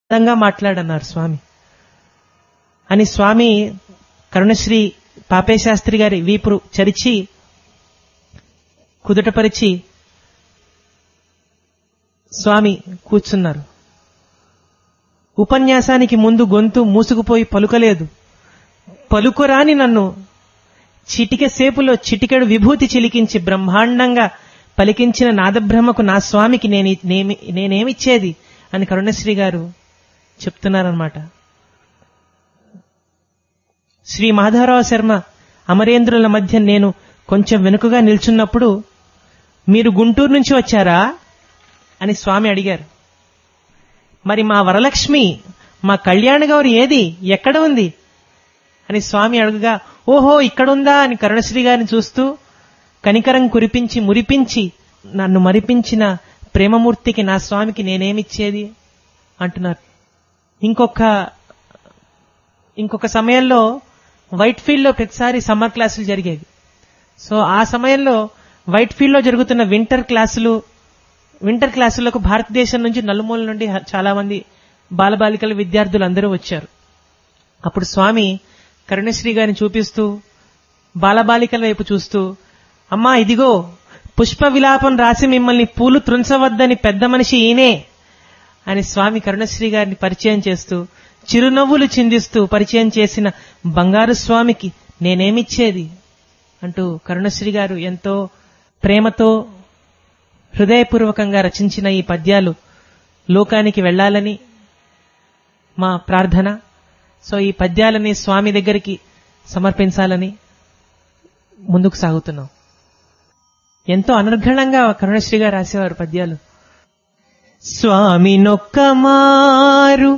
విధంగా మాట్లాడన్నారు స్వామి అని స్వామి కరుణశ్రీ పాపేశాస్త్రి గారి వీపురు చరిచి కుదుటపరిచి స్వామి కూర్చున్నారు ఉపన్యాసానికి ముందు గొంతు మూసుకుపోయి పలుకలేదు పలుకురాని నన్ను చిటిక సేపులో చిటికెడు విభూతి చిలికించి బ్రహ్మాండంగా పలికించిన నాదబ్రహ్మకు నా స్వామికి నేను నేమి- నేనేమిచ్చేది అని కరుణశ్రీ గారు చెప్తున్నారనమాట శ్రీ మాధవరావు శర్మ అమరేంద్రుల మధ్య నేను కొంచెం వెనుకగా నిల్చున్నప్పుడు మీరు గుంటూరు నుంచి వచ్చారా అని స్వామి అడిగారు మరి మా వరలక్ష్మి మా కళ్యాణ గౌరి ఏది ఎక్కడ ఉంది అని స్వామి అడుగుగా ఓహో ఇక్కడుందా అని కరుణశ్రీ గారిని చూస్తూ కనికరం కురిపించి మురిపించి నన్ను మరిపించిన ప్రేమమూర్తికి నా స్వామికి నేనేమిచ్చేది అంటున్నారు ఇంకొక ఇంకొక సమయంలో వైట్ ఫీల్డ్ లో ప్రతిసారి సమ్మర్ క్లాసులు జరిగేవి సో ఆ సమయంలో వైట్ ఫీల్డ్ లో జరుగుతున్న వింటర్ క్లాసులు వింటర్ క్లాసులకు భారతదేశం నుంచి నలుమూల నుండి హ- చాలా మంది బాలబాలికల విద్యార్థులు అందరూ వచ్చారు అప్పుడు స్వామి కరుణశ్రీ గారిని చూపిస్తూ బాలబాలికల వైపు చూస్తూ అమ్మా ఇదిగో పుష్ప విలాపం రాసి మిమ్మల్ని పూలు త్రుంచవద్దని పెద్ద మనిషి ఈయనే అని స్వామి కరుణశ్రీ గారిని పరిచయం చేస్తూ చిరునవ్వులు చిందిస్తూ పరిచయం చేసిన బంగారు స్వామికి నేనేమిచ్చేది అంటూ కరుణశ్రీ గారు ఎంతో ప్రేమతో హృదయపూర్వకంగా రచించిన ఈ పద్యాలు లోకానికి వెళ్ళాలని మా ప్రార్థన సో ఈ పద్యాలని స్వామి దగ్గరికి సమర్పించాలని ముందుకు సాగుతున్నాం ఎంతో అనర్ఘణంగా కరుణశ్రీ గారు రాసేవారు పద్యాలు స్వామి నొక్క మారు